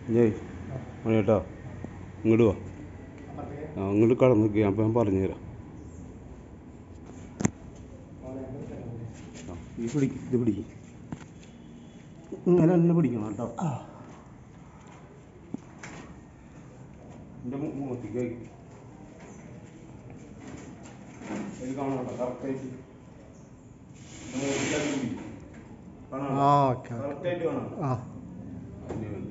ജയ് മണിയേട്ടാ ഇങ്ങോട്ട് വാ ആ ഇങ്ങോട്ട് കടന്നു നിൽക്കുക അപ്പം ഞാൻ പറഞ്ഞുതരാം ആ, ഈ പിടിക്ക് ഇത് പിടിക്ക് ഇങ്ങനെ തന്നെ പിടിക്കണം കേട്ടോ എൻ്റെ മുഖത്തേക്ക് ആക്കി ഇത് കാണാം കേട്ടോ കറക്റ്റായിട്ട് കാണാം ആ ഓക്കെ ഓക്കെ കറക്റ്റായിട്ട് കാണാം ആ അതിന് വേണ്ടി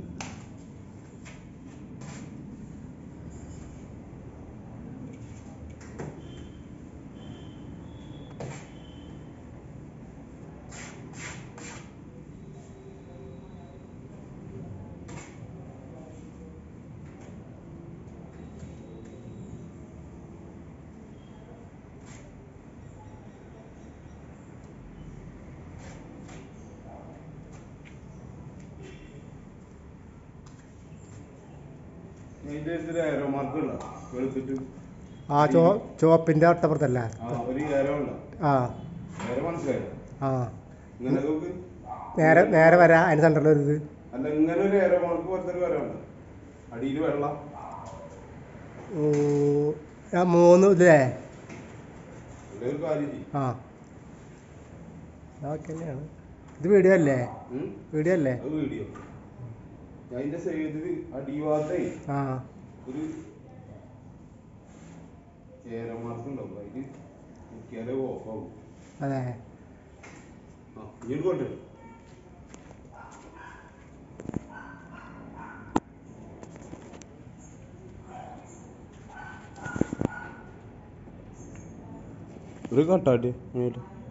ഇതിന്റെ അടുത്തൊരു ആരോ മാർക്ക് ഉള്ള വെളുത്തിട്ട് ആ ചോ ചുവപ്പിൻ്റെ അട്ടപ്പുറത്തല്ലേ ആ ഒരു ആരോ ഉള്ള ആ ആരോ മനസ്സിലായോ ആ ഇങ്ങനെ നോക്ക് നേരെ നേരെ വരാം അതിന് സെൻറ്ററിൽ ഒരു ഇത് അല്ല ഇങ്ങനെ ഒരു ആരോ മാർക്ക് പോലത്തെ ഒരു വരവുണ്ട് അടിയിൽ വെള്ളം ഉം, ആ മൂന്ന് ഇല്ലേ അല്ലെ ഒരു കാര്യം ചെയ്യും ആ ഓക്കെ തന്നെയാണ് ഇത് വീഡിയോ അല്ലേ വീഡിയോ അല്ലേ അത് വീഡിയോ അതിന്റെ സൈഡിൽ അടിഭാഗത്തേ ആ ഒരു ഏരോ മാർക്ക് ഉണ്ടാവും അതിൽ നോക്കിയാലേ ഓഫാവും അതെ ആ ഇങ്ങോട്ട് കൊണ്ടു ഒരു കട്ടാട്ടി